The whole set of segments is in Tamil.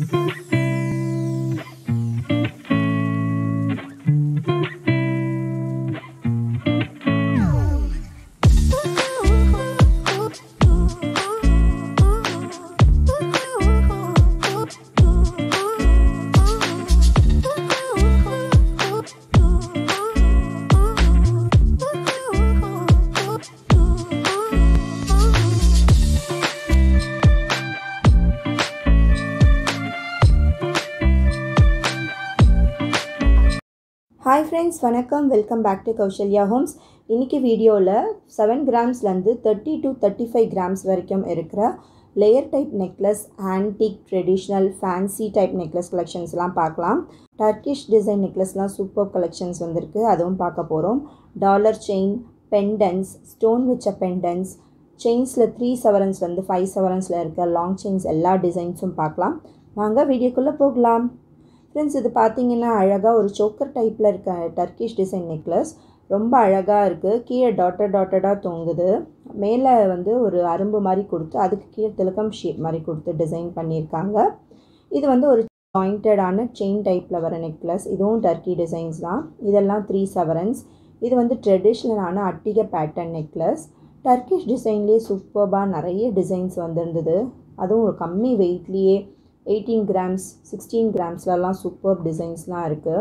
ஹாய் ஃப்ரெண்ட்ஸ் வணக்கம் welcome back to Kausalya homes இன்றைக்கி வீடியோவில் செவன் கிராம்ஸ்லேருந்து thirty to thirty five grams வரைக்கும் இருக்கிற layer type necklace antique traditional fancy type necklace கலெக்ஷன்ஸ்லாம் பார்க்கலாம் டர்க்கிஷ் டிசைன் நெக்லஸ்லாம் சூப்பர் கலெக்ஷன்ஸ் வந்திருக்கு அதுவும் பார்க்க போகிறோம் டாலர் செயின் பெண்டன்ஸ் ஸ்டோன் வச்ச பெண்டன்ஸ் செயின்ஸில் த்ரீ செவரன்ஸ்லேருந்து ஃபைவ் செவரன்ஸில் இருக்க லாங் செயின்ஸ் எல்லா டிசைன்ஸும் பார்க்கலாம் வாங்க வீடியோக்குள்ளே போகலாம் ஃப்ரெண்ட்ஸ் இது பார்த்தீங்கன்னா அழகாக ஒரு சோக்கர் டைப்பில் இருக்க டர்க்கிஷ் டிசைன் நெக்லஸ் ரொம்ப அழகாக இருக்குது கீழே டாட்டர் டாட்டடாக தொங்குது மேலே வந்து ஒரு அரும்பு மாதிரி கொடுத்து அதுக்கு கீழே திலக்கம் ஷேப் மாதிரி கொடுத்து டிசைன் பண்ணியிருக்காங்க இது வந்து ஒரு ஜாயிண்டடான செயின் டைப்பில் வர நெக்லஸ் இதுவும் டர்க்கி டிசைன்ஸ் தான் இதெல்லாம் த்ரீ செவரன்ஸ் இது வந்து ட்ரெடிஷ்னலான அட்டிகை பேட்டர்ன் நெக்லஸ் டர்க்கிஷ் டிசைன்லேயே சூப்பர்பாக நிறைய டிசைன்ஸ் வந்திருந்தது அதுவும் ஒரு கம்மி வெயிட்லேயே எயிட்டீன் கிராம்ஸ் சிக்ஸ்டீன் கிராம்ஸ்லலாம் சூப்பர் டிசைன்ஸ்லாம் இருக்குது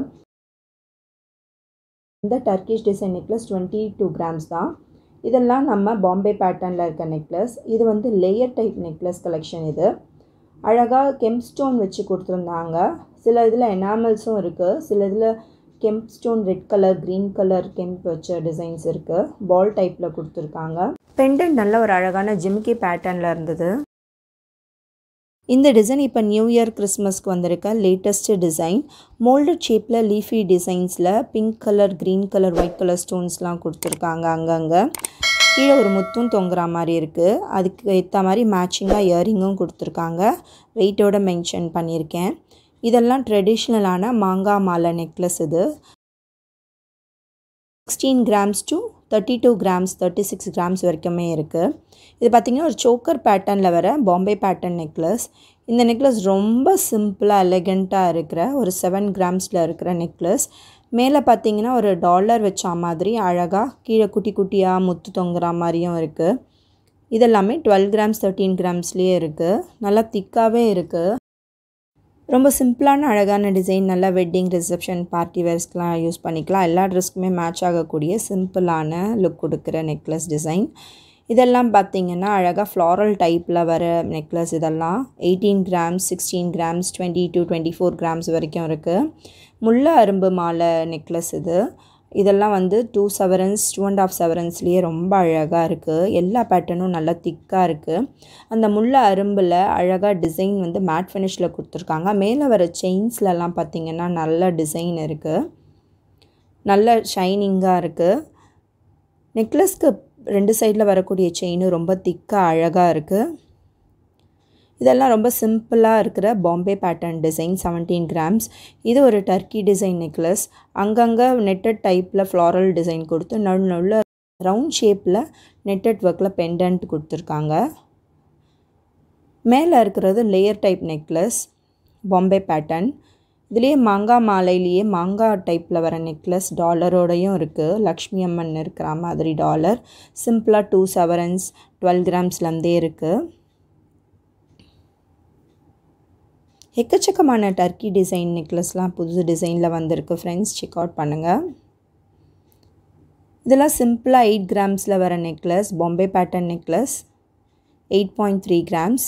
இந்த Turkish design necklace twenty two grams தான் இதெல்லாம் நம்ம பாம்பே பேட்டர்னில் இருக்க நெக்லஸ் இது வந்து லேயர் டைப் நெக்லஸ் கலெக்ஷன் இது அழகாக கெம் ஸ்டோன் வச்சு கொடுத்துருந்தாங்க சில இதில் எனாமல்ஸும் இருக்குது சில இதில் kemp stone red colour green colour kemp வச்ச டிசைன்ஸ் இருக்குது பால் டைப்பில் கொடுத்துருக்காங்க பெண்டன்ட் நல்ல ஒரு அழகான ஜிமிக்கி பேட்டர்னில் இருந்தது இந்த டிசைன் இப்போ நியூ இயர் கிறிஸ்மஸ்க்கு வந்திருக்க லேட்டஸ்ட்டு டிசைன் மோல்டட் ஷேப்பில் லீஃபி டிசைன்ஸில் pink colour green colour white colour ஸ்டோன்ஸ்லாம் கொடுத்துருக்காங்க அங்கங்கே கீழே ஒரு முத்தும் தொங்குற மாதிரி இருக்குது அதுக்கு ஏற்ற மாதிரி மேட்சிங்காக இயரிங்கும் கொடுத்துருக்காங்க வெயிட்டோட மென்ஷன் பண்ணியிருக்கேன் இதெல்லாம் ட்ரெடிஷ்னலான மாங்காய் மாலை நெக்லஸ் இது sixteen grams to thirty two grams thirty six grams வரைக்குமே இருக்குது இது பார்த்திங்கன்னா ஒரு சோக்கர் பேட்டர்னில் வர பாம்பே பேட்டர்ன் நெக்லஸ் இந்த நெக்லஸ் ரொம்ப சிம்பிளாக எலகண்ட்டாக இருக்கிற ஒரு செவன் கிராம்ஸில் இருக்கிற நெக்லஸ் மேலே பார்த்தீங்கன்னா ஒரு டாலர் வச்ச மாதிரி அழகாக கீழே குட்டி குட்டியாக முத்து தொங்குற மாதிரியும் இருக்குது இதெல்லாமே டுவெல் கிராம்ஸ் தேர்ட்டீன் கிராம்ஸ்லேயே இருக்குது நல்லா திக்காகவே இருக்குது ரொம்ப சிம்பிளான அழகான டிசைன் நல்லா வெட்டிங் ரிசப்ஷன் பார்ட்டி வேர்ஸ்க்கெலாம் யூஸ் பண்ணிக்கலாம் எல்லா ட்ரெஸ்க்குமே மேட்ச் ஆகக்கூடிய சிம்பிளான லுக் கொடுக்குற நெக்லஸ் டிசைன் இதெல்லாம் பார்த்திங்கன்னா அழகாக ஃப்ளாரல் டைப்பில் வர நெக்லஸ் இதெல்லாம் eighteen grams sixteen grams twenty two twenty four grams வரைக்கும் இருக்குது முள்ள அரும்பு மாலை நெக்லஸ் இது இதெல்லாம் வந்து two sovereigns two and half செவரன்ஸ்லேயே ரொம்ப அழகாக இருக்குது எல்லா பேட்டர்னும் நல்லா திக்காக இருக்குது அந்த முள்ள அரும்பில் அழகாக டிசைன் வந்து மேட் ஃபினிஷில் கொடுத்துருக்காங்க மேலே வர செயின்ஸ்லலாம் பார்த்திங்கன்னா நல்ல டிசைன் இருக்குது நல்ல ஷைனிங்காக இருக்குது நெக்லஸ்க்கு ரெண்டு சைடில் வரக்கூடிய செயினும் ரொம்ப திக்காக அழகாக இருக்குது இதெல்லாம் ரொம்ப சிம்பிளாக இருக்கிற Bombay pattern design seventeen grams இது ஒரு டர்க்கி டிசைன் நெக்லஸ் அங்கங்கே நெட்டட் டைப்பில் ஃப்ளாரல் டிசைன் கொடுத்து நடு நடுவில் ரவுண்ட் ஷேப்பில் நெட்டட் ஒர்க்கில் பெண்டன்ட் கொடுத்துருக்காங்க மேலே இருக்கிறது layer type necklace Bombay pattern இதுலேயே மாங்காய் மாலையிலேயே மாங்காய் டைப்பில் வர நெக்லஸ் டாலரோடையும் இருக்குது லக்ஷ்மி அம்மன் இருக்கிற மாதிரி டாலர் சிம்பிளாக டூ செவரன்ஸ் டுவெல் கிராம்ஸ்லேருந்தே இருக்குது எக்கச்சக்கமான டர்க்கி டிசைன் நெக்லஸ்லாம் புது டிசைனில் வந்திருக்கு ஃப்ரெண்ட்ஸ் செக் அவுட் பண்ணுங்கள் இதெல்லாம் சிம்பிளாக எயிட் கிராம்ஸில் வர necklace Bombay pattern necklace eight point three grams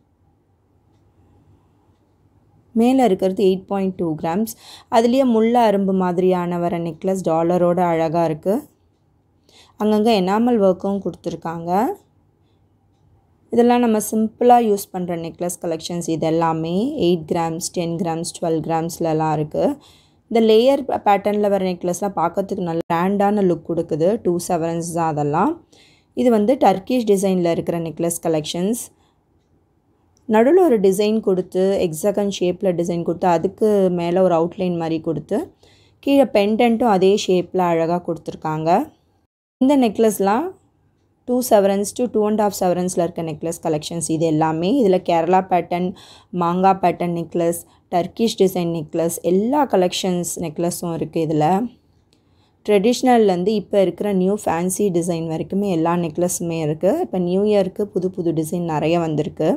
மேலே இருக்கிறது எயிட் பாயிண்ட் டூ கிராம்ஸ் அதுலேயே முள்ள அரும்பு மாதிரியான வர நெக்லஸ் டாலரோட அழகாக இருக்குது அங்கங்கே எனாமல் ஒர்க்கும் கொடுத்துருக்காங்க இதெல்லாம் நம்ம சிம்பிளாக யூஸ் பண்ணுற நெக்லஸ் கலெக்ஷன்ஸ் இது எல்லாமே eight grams ten grams twelve கிராம்ஸ்லலாம் இருக்குது இந்த லேயர் பேட்டர்னில் வர நெக்லஸ்லாம் பார்க்கறதுக்கு நல்ல கிராண்டான லுக் கொடுக்குது டூ செவன்ஸ் தான் அதெல்லாம் இது வந்து டர்க்கிஷ் டிசைனில் இருக்கிற நெக்லஸ் கலெக்ஷன்ஸ் நடுவில் ஒரு டிசைன் கொடுத்து எக்ஸகன் ஷேப்பில் டிசைன் கொடுத்து அதுக்கு மேலே ஒரு அவுட்லைன் மாதிரி கொடுத்து கீழே பெண்டன்ட்டும் அதே ஷேப்பில் அழகாக கொடுத்துருக்காங்க இந்த நெக்லஸ்லாம் two sovereigns to two and half செவரன்ஸில் இருக்க நெக்லஸ் கலெக்ஷன்ஸ் இது எல்லாமே இதில் கேரளா பேட்டர்ன் மாங்கா pattern necklace Turkish design necklace எல்லா கலெக்ஷன்ஸ் நெக்லஸும் இருக்குது இதில் ட்ரெடிஷ்னல்லேருந்து இப்போ இருக்கிற நியூ ஃபேன்சி டிசைன் வரைக்குமே எல்லா நெக்லஸுமே இருக்குது இப்போ நியூ இயருக்கு புது புது டிசைன் நிறைய வந்திருக்கு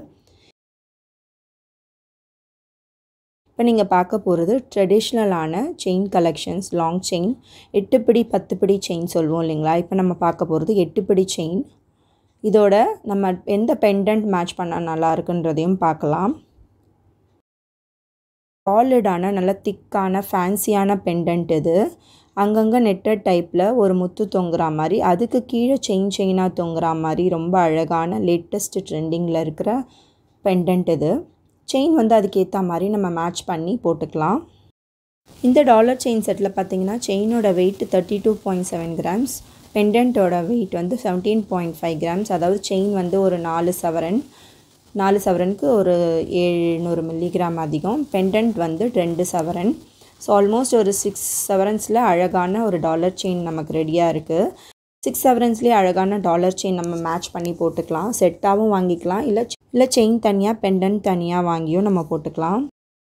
இப்போ நீங்கள் பார்க்க போகிறது ட்ரெடிஷ்னலான செயின் கலெக்ஷன்ஸ் லாங் செயின் எட்டுப்பிடி பத்துப்பிடி செயின் சொல்லுவோம் இல்லைங்களா இப்போ நம்ம பார்க்க போகிறது எட்டுப்பிடி செயின் இதோட நம்ம எந்த பெண்டன்ட் மேட்ச் பண்ணால் நல்லா இருக்குன்றதையும் பார்க்கலாம் சாலிடான நல்ல திக்கான ஃபேன்சியான பெண்டன்ட் இது அங்கங்கே நெட்டட் டைப்பில் ஒரு முத்து தொங்குற மாதிரி அதுக்கு கீழே செயின் செயினாக தொங்குற மாதிரி ரொம்ப அழகான லேட்டஸ்ட் ட்ரெண்டிங்கில் இருக்கிற பெண்டன்ட் இது செயின் வந்து அதுக்கேற்ற மாதிரி நம்ம மேட்ச் பண்ணி போட்டுக்கலாம் இந்த டாலர் செயின் செட்டில் பார்த்தீங்கன்னா செயினோட weight thirty two point seven grams பெண்டன்ட்டோட வெயிட் வந்து செவன்டீன் பாயிண்ட் ஃபைவ் கிராம்ஸ் அதாவது செயின் வந்து ஒரு நாலு சவரன் நாலு சவரனுக்கு ஒரு ஏழுநூறு மில்லிகிராம் அதிகம் பெண்டன்ட் வந்து ரெண்டு சவரன் ஸோ ஆல்மோஸ்ட் ஒரு சிக்ஸ் செவரன்ஸில் அழகான ஒரு டாலர் செயின் நமக்கு ரெடியாக இருக்குது சிக்ஸ் செவரன்ஸ்லேயே அழகான டாலர் செயின் நம்ம மேட்ச் பண்ணி போட்டுக்கலாம் செட்டாகவும் வாங்கிக்கலாம் இல்லை இல்லை செயின் தனியாக பெண்டன்ட் தனியாக வாங்கியும் நம்ம போட்டுக்கலாம்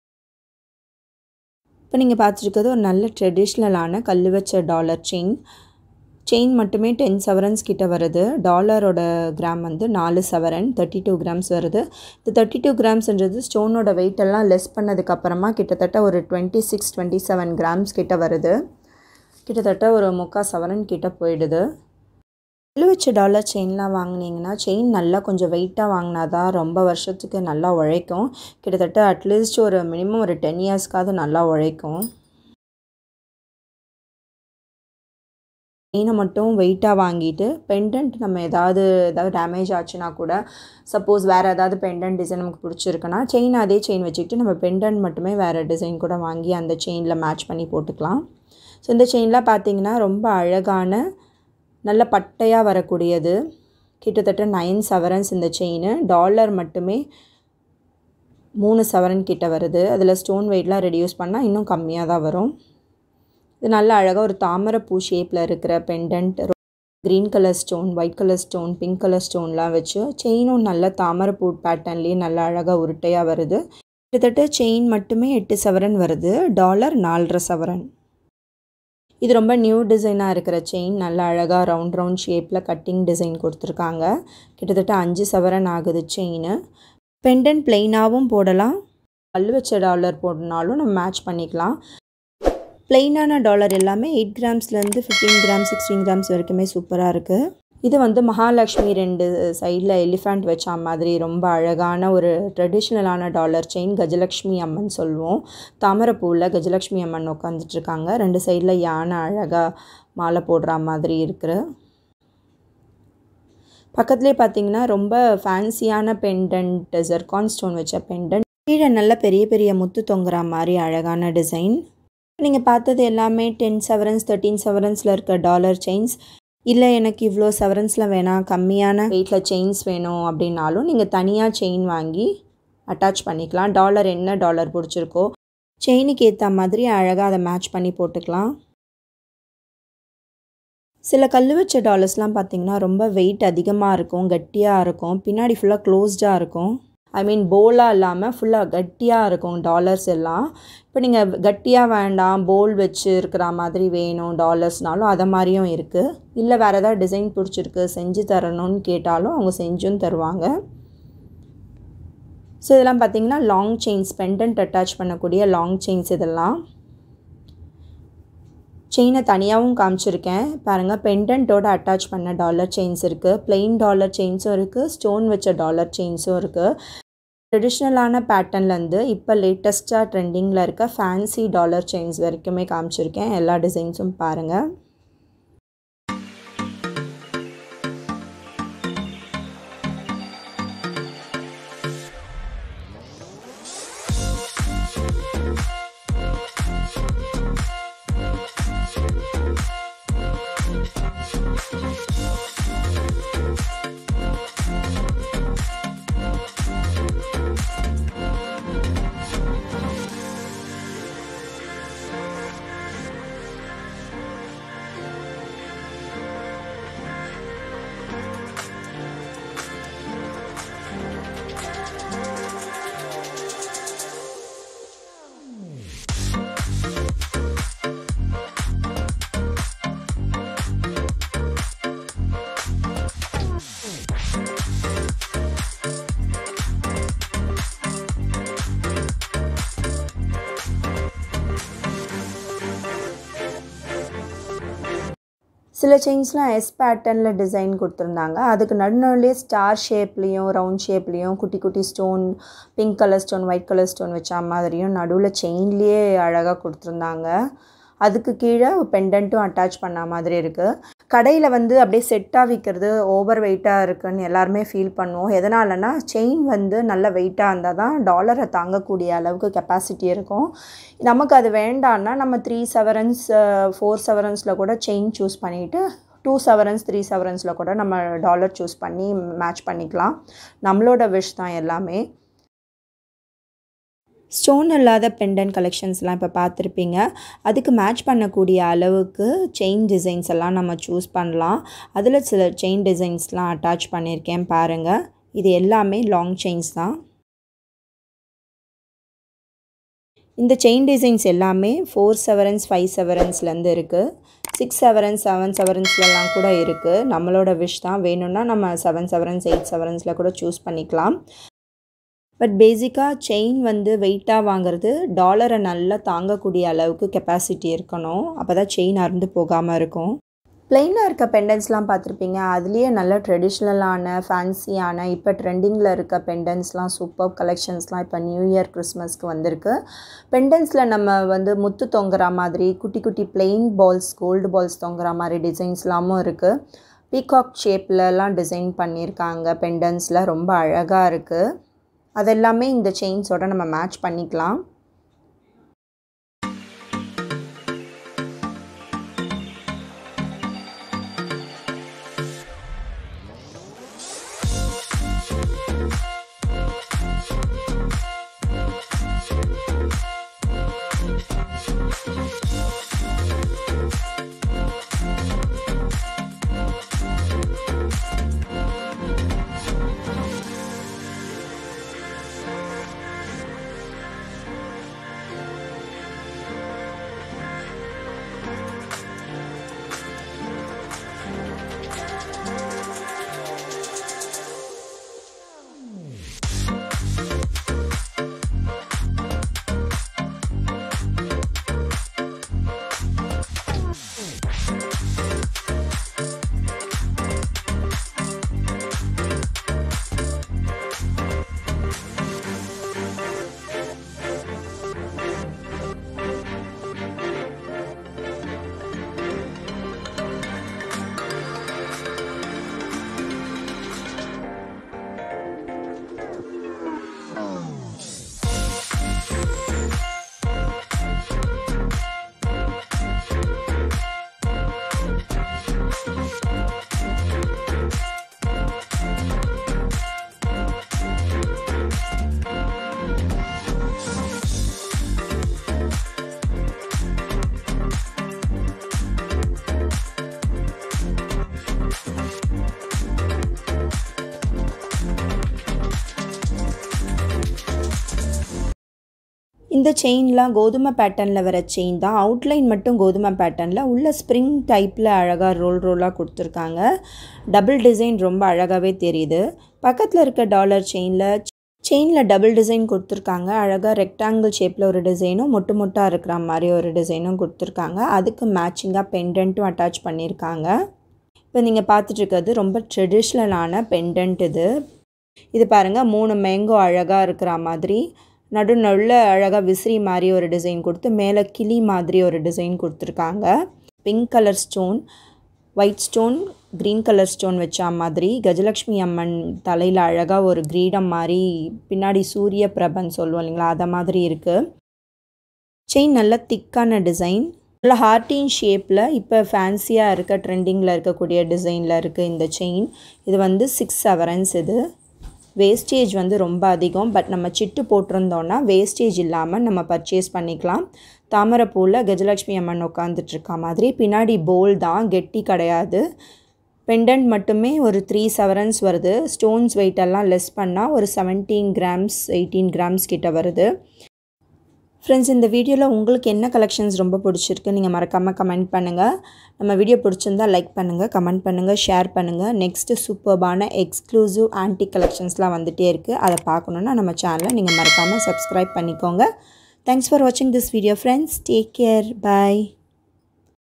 இப்போ நீங்கள் பார்த்துருக்கிறது ஒரு நல்ல ட்ரெடிஷ்னலான கல் வச்ச டாலர் செயின் செயின் மட்டுமே டென் செவரன்ஸ் கிட்ட வருது டாலரோட கிராம் வந்து நாலு செவரன் தேர்ட்டி டூ கிராம்ஸ் வருது இந்த தேர்ட்டி டூ கிராம்ஸ்ன்றது ஸ்டோனோட வெயிட் எல்லாம் லெஸ் பண்ணதுக்கப்புறமா கிட்டத்தட்ட ஒரு twenty six twenty seven grams கிட்ட வருது கிட்டத்தட்ட ஒரு முக்கால் செவரன் கிட்ட போயிடுது கல் வச்ச டாலர் செயின்லாம் வாங்கினீங்கன்னா செயின் நல்லா கொஞ்சம் வெயிட்டாக வாங்கினா தான் ரொம்ப வருஷத்துக்கு நல்லா உழைக்கும் கிட்டத்தட்ட அட்லீஸ்ட் ஒரு மினிமம் ஒரு டென் இயர்ஸ்க்காவது நல்லா உழைக்கும் செயினை மட்டும் வெயிட்டாக வாங்கிட்டு பெண்டன்ட் நம்ம ஏதாவது ஏதாவது டேமேஜ் ஆச்சுன்னா கூட சப்போஸ் வேறு ஏதாவது பெண்டன்ட் டிசைன் நமக்கு பிடிச்சிருக்குன்னா செயின் அதே செயின் வச்சுக்கிட்டு நம்ம பெண்டன்ட் மட்டுமே வேறு டிசைன் கூட வாங்கி அந்த செயினில் மேட்ச் பண்ணி போட்டுக்கலாம் ஸோ இந்த செயின்லாம் பார்த்தீங்கன்னா ரொம்ப அழகான நல்ல பட்டையாக வரக்கூடியது கிட்டத்தட்ட நைன் செவரன்ஸ் இந்த செயின் டாலர் மட்டுமே மூணு செவரன் கிட்ட வருது அதில் ஸ்டோன் வெயிட்லாம் ரெடியூஸ் பண்ணால் இன்னும் கம்மியாக தான் வரும் இது நல்ல அழகாக ஒரு தாமரை பூ ஷேப்பில் இருக்கிற pendant green colour stone white colour stone pink colour ஸ்டோன்லாம் வச்சு செயினும் நல்ல தாமரை பூ பேட்டர்ன்லேயே நல்ல அழகாக உருட்டையாக வருது கிட்டத்தட்ட செயின் மட்டுமே எட்டு சவரன் வருது டாலர் நாலரை சவரன் இது ரொம்ப நியூ டிசைனாக இருக்கிற செயின் நல்ல அழகாக ரவுண்ட் ரவுண்ட் ஷேப்பில் கட்டிங் டிசைன் கொடுத்துருக்காங்க கிட்டத்தட்ட அஞ்சு சவரன் ஆகுது செயின் பெண்டன்ட் பிளெயினாகவும் போடலாம் கல் வச்ச டாலர் போடனாலும் நம்ம மேட்ச் பண்ணிக்கலாம் பிளெயினான டாலர் எல்லாமே எயிட் கிராம்ஸ்லேருந்து ஃபிஃப்டீன் கிராம் சிக்ஸ்டீன் கிராம்ஸ் வரைக்குமே சூப்பராக இருக்குது இது வந்து மகாலட்சுமி ரெண்டு சைடில் எலிஃபண்ட் வச்ச மாதிரி ரொம்ப அழகான ஒரு ட்ரெடிஷ்னலான டாலர் செயின் கஜலக்ஷ்மி அம்மன் சொல்லுவோம் தாமரைப்பூவில் கஜலக்ஷ்மி அம்மன் உட்காந்துட்ருக்காங்க ரெண்டு சைடில் யானை அழகாக மாலை போடுற மாதிரி இருக்கிற பக்கத்துலேயே பார்த்தீங்கன்னா ரொம்ப ஃபேன்சியான பெண்டன்ட் ஜெர்கான் ஸ்டோன் வச்ச பெண்டன்ட் கீழே நல்ல பெரிய பெரிய முத்து தொங்குற மாதிரி அழகான டிசைன் நீங்கள் பார்த்தது எல்லாமே டென் செவரன்ஸ் தேர்ட்டீன் செவரன்ஸில் இருக்க டாலர் செயின்ஸ் இல்லை எனக்கு இவ்வளோ செவரன்ஸில் வேணாம் கம்மியான வெயிட்டில் செயின்ஸ் வேணும் அப்படின்னாலும் நீங்கள் தனியாக செயின் வாங்கி அட்டாச் பண்ணிக்கலாம் டாலர் என்ன டாலர் பிடிச்சிருக்கோ செயினுக்கு ஏற்ற மாதிரி அழகாக அதை மேட்ச் பண்ணி போட்டுக்கலாம் சில கல் வச்ச டாலர்ஸ்லாம் பார்த்தீங்கன்னா ரொம்ப வெயிட் அதிகமாக இருக்கும் கட்டியாக இருக்கும் பின்னாடி ஃபுல்லாக க்ளோஸ்டாக இருக்கும் ஐ மீன் போலாக இல்லாமல் ஃபுல்லாக கட்டியாக இருக்கும் டாலர்ஸ் எல்லாம் இப்போ நீங்கள் கட்டியாக வேண்டாம் போல் வச்சு இருக்கிற மாதிரி வேணும் டாலர்ஸ்னாலும் அதை மாதிரியும் இருக்குது இல்லை வேறு ஏதாவது டிசைன் பிடிச்சிருக்கு செஞ்சு தரணும்னு கேட்டாலும் அவங்க செஞ்சும் தருவாங்க ஸோ இதெல்லாம் பார்த்தீங்கன்னா லாங் செயின்ஸ் பெண்டன்ட் அட்டாச் பண்ணக்கூடிய லாங் செயின்ஸ் இதெல்லாம் செயினை தனியாகவும் காமிச்சிருக்கேன் பாருங்கள் பெண்டன்ட்டோட அட்டாச் பண்ண டாலர் செயின்ஸ் இருக்குது பிளெயின் டாலர் செயின்ஸும் இருக்குது ஸ்டோன் வச்ச டாலர் செயின்ஸும் இருக்குது ட்ரெடிஷ்னலான பேட்டர்ன்லேருந்து இப்போ லேட்டஸ்ட்டாக ட்ரெண்டிங்கில் இருக்க ஃபேன்சி டாலர் செயின்ஸ் வரைக்குமே காமிச்சிருக்கேன் எல்லா டிசைன்ஸும் பாருங்கள் சில செயின்ஸ்லாம் எஸ் பேட்டர்னில் டிசைன் கொடுத்துருந்தாங்க அதுக்கு நடுநடுலேயே ஸ்டார் ஷேப்லேயும் ரவுண்ட் ஷேப்லேயும் குட்டி குட்டி stone pink colour stone white colour stone வச்ச மாதிரியும் நடுவில் செயின்லேயே அழகாக கொடுத்துருந்தாங்க அதுக்கு கீழே பெண்டன்ட்டும் அட்டாச் பண்ண மாதிரி இருக்குது கடையில் வந்து அப்படியே செட்டாக விற்கிறது ஓவர் வெயிட்டாக இருக்குன்னு எல்லாருமே ஃபீல் பண்ணுவோம் எதனாலனா செயின் வந்து நல்ல வெயிட்டாக இருந்தால் தான் டாலரை தாங்கக்கூடிய அளவுக்கு கெப்பாசிட்டி இருக்கும் நமக்கு அது வேண்டான்னா நம்ம த்ரீ செவரன்ஸ் ஃபோர் செவரன்ஸில் கூட செயின் சூஸ் பண்ணிவிட்டு டூ செவரன்ஸ் த்ரீ செவரன்ஸில் கூட நம்ம டாலர் சூஸ் பண்ணி மேட்ச் பண்ணிக்கலாம் நம்மளோட விஷ் தான் எல்லாமே ஸ்டோன் இல்லாத பெண்டன் கலெக்ஷன்ஸ்லாம் இப்போ பார்த்துருப்பீங்க அதுக்கு மேட்ச் பண்ணக்கூடிய அளவுக்கு செயின் டிசைன்ஸ் எல்லாம் நம்ம சூஸ் பண்ணலாம் அதில் சில செயின் டிசைன்ஸ்லாம் அட்டாச் பண்ணியிருக்கேன் பாருங்கள் இது எல்லாமே லாங் செயின்ஸ் தான் இந்த செயின் டிசைன்ஸ் எல்லாமே ஃபோர் செவரன்ஸ் ஃபைவ் செவரன்ஸ்லேருந்து இருக்குது சிக்ஸ் செவரன்ஸ் செவன் செவரன்ஸ்லலாம் கூட இருக்குது நம்மளோட விஷ் தான் வேணும்னா நம்ம செவன் செவரன்ஸ் எயிட் செவரன்ஸில் கூட சூஸ் பண்ணிக்கலாம் பட் பேசிக்காக செயின் வந்து வெயிட்டாக வாங்குறது டாலரை நல்லா தாங்கக்கூடிய அளவுக்கு கெப்பாசிட்டி இருக்கணும் அப்போ தான் செயின் அறுந்து போகாமல் இருக்கும் பிளெயினாக இருக்க பெண்டன்ஸ்லாம் பார்த்துருப்பீங்க அதுலேயே நல்ல ட்ரெடிஷ்னலான ஃபேன்சியான இப்போ ட்ரெண்டிங்கில் இருக்க பெண்டன்ஸ்லாம் சூப்பர் கலெக்ஷன்ஸ்லாம் இப்போ நியூ இயர் கிறிஸ்மஸ்க்கு வந்திருக்கு பெண்டன்ஸில் நம்ம வந்து முத்து தொங்குற மாதிரி குட்டி குட்டி பிளெயின் பால்ஸ் கோல்டு பால்ஸ் தொங்குற மாதிரி டிசைன்ஸ்லாமும் இருக்குது பீகாக் ஷேப்லலாம் டிசைன் பண்ணியிருக்காங்க பெண்டன்ஸில் ரொம்ப அழகாக இருக்குது அதெல்லாமே இந்த செயின்ஸோட நம்ம மேட்ச் பண்ணிக்கலாம் இந்த செயின்லாம் கோதுமை பேட்டர்னில் வர செயின் தான் அவுட்லைன் மட்டும் கோதுமை பேட்டர்னில் உள்ள ஸ்ப்ரிங் டைப்பில் அழகாக ரோல் ரோலாக கொடுத்துருக்காங்க டபுள் டிசைன் ரொம்ப அழகாகவே தெரியுது பக்கத்தில் இருக்க டாலர் செயினில் செயினில் டபுள் டிசைன் கொடுத்துருக்காங்க அழகாக ரெக்டாங்கிள் ஷேப்பில் ஒரு டிசைனும் மொட்டு மொட்டாக இருக்கிற மாதிரி ஒரு டிசைனும் கொடுத்துருக்காங்க அதுக்கு மேட்சிங்காக பெண்டன்ட்டும் அட்டாச் பண்ணியிருக்காங்க இப்போ நீங்கள் பார்த்துட்ருக்கிறது ரொம்ப ட்ரெடிஷ்னலான பெண்டன்ட் இது இது பாருங்கள் மூணு மேங்கோ அழகாக இருக்கிற மாதிரி நடு நடுவில் அழகாக விசிறி மாதிரி ஒரு டிசைன் கொடுத்து மேலே கிளி மாதிரி ஒரு டிசைன் கொடுத்துருக்காங்க pink colour stone white stone green colour stone வச்ச மாதிரி கஜலக்ஷ்மி அம்மன் தலையில் அழகாக ஒரு கிரீடம் மாதிரி பின்னாடி சூரிய பிரபன் சொல்லுவோம் இல்லைங்களா அதை மாதிரி இருக்குது செயின் நல்ல திக்கான டிசைன் நல்ல ஹார்டின் ஷேப்பில் இப்போ ஃபேன்சியாக இருக்க ட்ரெண்டிங்கில் இருக்கக்கூடிய டிசைனில் இருக்குது இந்த செயின் இது வந்து சிக்ஸ் செவரன்ஸ் இது வேஸ்டேஜ் வந்து ரொம்ப அதிகம் பட் நம்ம சிட்டு போட்டிருந்தோன்னா வேஸ்டேஜ் இல்லாமல் நம்ம பர்ச்சேஸ் பண்ணிக்கலாம் தாமரைப்பூவில் கஜலக்ஷ்மி அம்மன் உட்காந்துட்ருக்க மாதிரி பின்னாடி போல் தான் கெட்டி கிடையாது பெண்டன்ட் மட்டுமே ஒரு த்ரீ செவரன்ஸ் வருது ஸ்டோன்ஸ் வெயிட் எல்லாம் லெஸ் பண்ணால் ஒரு செவன்டீன் கிராம்ஸ் எயிட்டீன் கிராம்ஸ் கிட்ட வருது ஃப்ரெண்ட்ஸ் இந்த வீடியோவில் உங்களுக்கு என்ன கலெக்ஷன்ஸ் ரொம்ப பிடிச்சிருக்கு நீங்கள் மறக்காமல் கமெண்ட் பண்ணுங்கள் நம்ம வீடியோ பிடிச்சிருந்தால் லைக் பண்ணுங்கள் கமெண்ட் பண்ணுங்கள் ஷேர் பண்ணுங்கள் நெக்ஸ்ட்டு சூப்பர்பான எக்ஸ்க்ளூசிவ் ஆன்டி கலெக்ஷன்ஸ்லாம் வந்துகிட்டே இருக்குது அதை பார்க்கணுன்னா நம்ம சேனலை நீங்கள் மறக்காமல் சப்ஸ்கிரைப் பண்ணிக்கோங்க தேங்க்ஸ் ஃபார் வாட்சிங் this video friends take care bye